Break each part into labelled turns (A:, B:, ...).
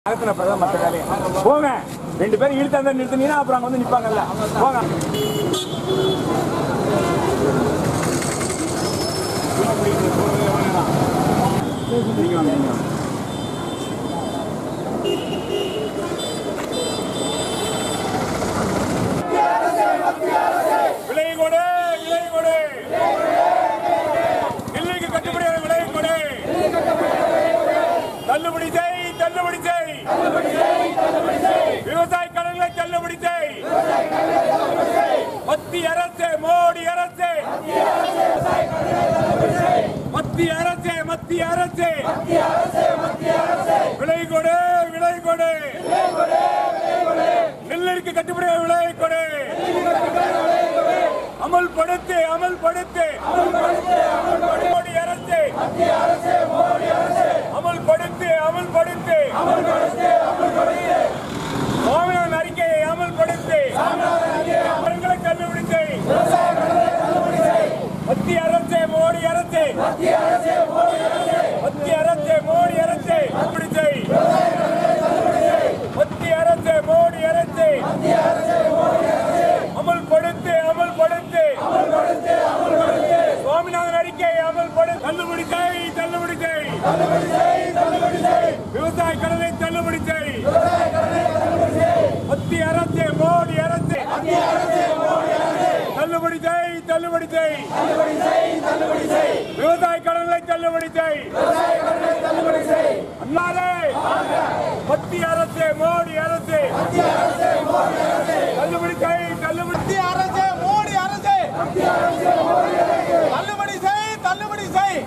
A: நடத்தின பிறகு மற்ற வேலையை போங்க ரெண்டு பேரும் இழுத்தாந்த நிறுத்தினீங்கன்னா அப்புறம் அங்க வந்து நிப்பாங்கல்ல போங்க நீங்க வாங்க, நீங்க வாங்க. விலை கொடு விலை கொடு நெல்லுக்கு கட்டுப்படியான விலை கொடு தள்ளுபடி செய் தள்ளுபடி செய் விவசாய கடன்களை தள்ளுபடி செய் மத்திய அரசு மோடி அரசு மத்திய அரசு மத்திய அரசு விலை கொடு விலை கொடு நெல்லிற்கு கட்டுப்படியான விலை கொடு அமல்படுத்து அமல்படுத்து மோடி அரசு அமல்படுத்து அமல்படுத்து சுவாமிநாதன் அறிக்கையை அமல்படுத்து கடன்களை தள்ளுபடி செய் மத்திய அரசு மோடி அரசு மத்திய அரசு மோடி அரசு தள்ளுபடி செய் மத்திய அரசு மோடி அரசு அமல்படுத்து அமல்படுத்து சுவாமிநாதன் அறிக்கை அமல்படு தள்ளுபடி செய் தள்ளுபடி செய் விவசாய கடனை தள்ளுபடி செய் மத்திய அரசு மோடி அரசு தள்ளுபடி செய் தள்ளுபடி செய் விவசாய கடனை தள்ளுபடி செய் அண்ணாதே மத்திய அரசு மோடி அரசு தள்ளுபடி செய் தள்ளுபடி
B: மத்திய அரசு மோடி அரசு தள்ளுபடி செய் தள்ளுபடி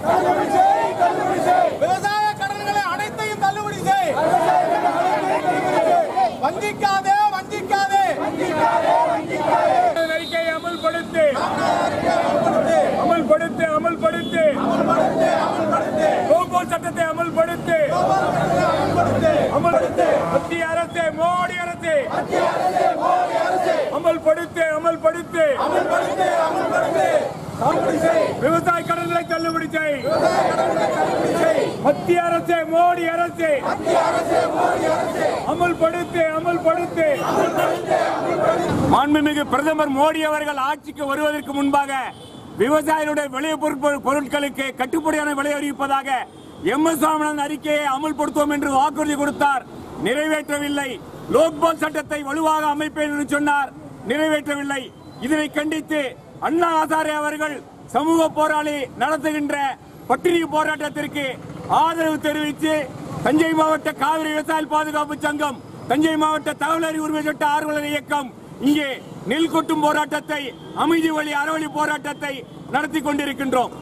B: செய் விவசாய கடன்களை அனைத்தையும் தள்ளுபடி செய் வஞ்சிக்காதே வஞ்சிக்காதே
A: அறிக்கையை அமல்படுத்து அமல்படுத்து அமல்படுத்து கோகோ சட்டத்தை அமல்படுத்து அமல்படுத்து மத்திய அரசு மோடி அரசு அமல்படுத்து அமல்படுத்து விவசாய கடன்களை தள்ளுபடி செய் மத்திய அரசு மோடி அரசு அமல்படுத்து அமல்படுத்து மாண்புமிகு பிரதமர் மோடி அவர்கள் ஆட்சிக்கு வருவதற்கு முன்பாக விவசாயிகளுடைய விளைபொருட்கள் பொருட்களுக்கு கட்டுப்படியான விலை அறிவிப்பதாக எம் எஸ் சுவாமிநாதன் அறிக்கையை அமல்படுத்துவோம் என்று வாக்குறுதி கொடுத்தார் நிறைவேற்றவில்லை லோக்பால் சட்டத்தை வலுவாக அமைப்பேன் என்று சொன்னார் நிறைவேற்றவில்லை இதனை கண்டித்து அண்ணா ஹசாரே அவர்கள் சமூக போராளி நடத்துகின்ற பட்டினி போராட்டத்திற்கு ஆதரவு தெரிவித்து தஞ்சை மாவட்ட காவிரி விவசாய பாதுகாப்பு சங்கம் தஞ்சை மாவட்ட தகவல் அறிவு உரிமை சட்ட ஆர்வலர் இயக்கம் இங்கே நெல் கொட்டும் போராட்டத்தை அமைதி வழி அறவழி போராட்டத்தை நடத்தி கொண்டிருக்கின்றோம்